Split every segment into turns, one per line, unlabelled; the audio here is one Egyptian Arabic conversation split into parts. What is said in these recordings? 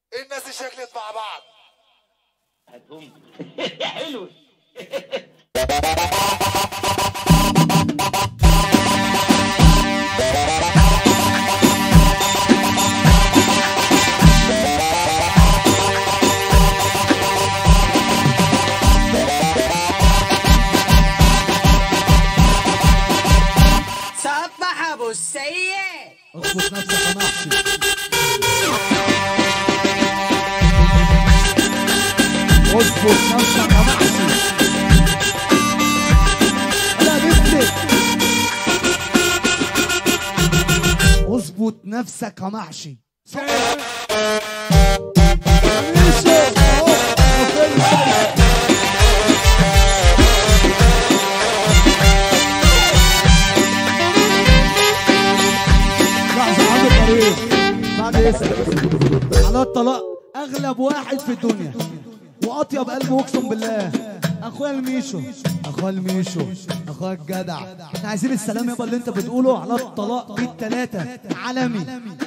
الناس شكلت مع بعض
هاتهم حلو
صبح ابو السيد
اظبط نفسك يا محشي اظبط نفسك يا محشي لا نفسك اظبط نفسك يا محشي لحظة عامل طريق بعد اسمك على الطلاق اغلب واحد في الدنيا واطيب قلبه اقسم بالله اخويا الميشو اخويا الميشو اخويا الجدع احنا عايزين السلام يابا اللي انت بتقوله على الطلاق بالتلاتة عالمي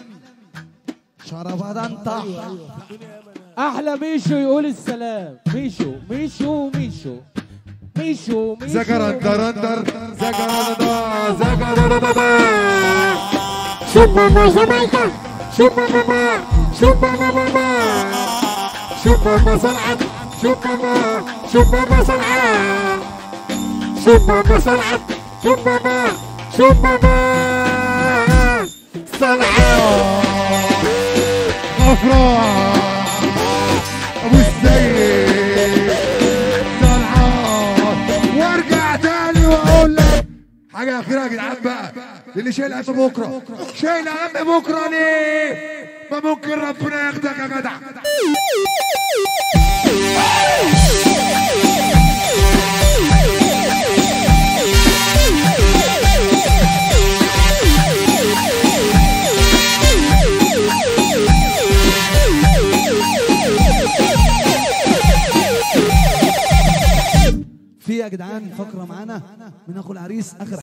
شربان طح
احلى ميشو يقول السلام ميشو ميشو ميشو ميشو ميشو
زكرندرندر زكرندر زكرندر
Shoot mama Jamaica, shoot mama mama, shoot mama mama, shoot mama صنعت, shoot mama, shoot mama صنعت, shoot mama صنعت, shoot mama, shoot mama صنعت.
غفران ابو السيد طلعان وارجع تاني واقول لك حاجه اخيره يا جدعان بقى اللي شايل هم بكره شايل هم بكره ليه ما ممكن ربنا ياخدك يا جدع
في يا جدعان فقرة معانا من اخو العريس اخر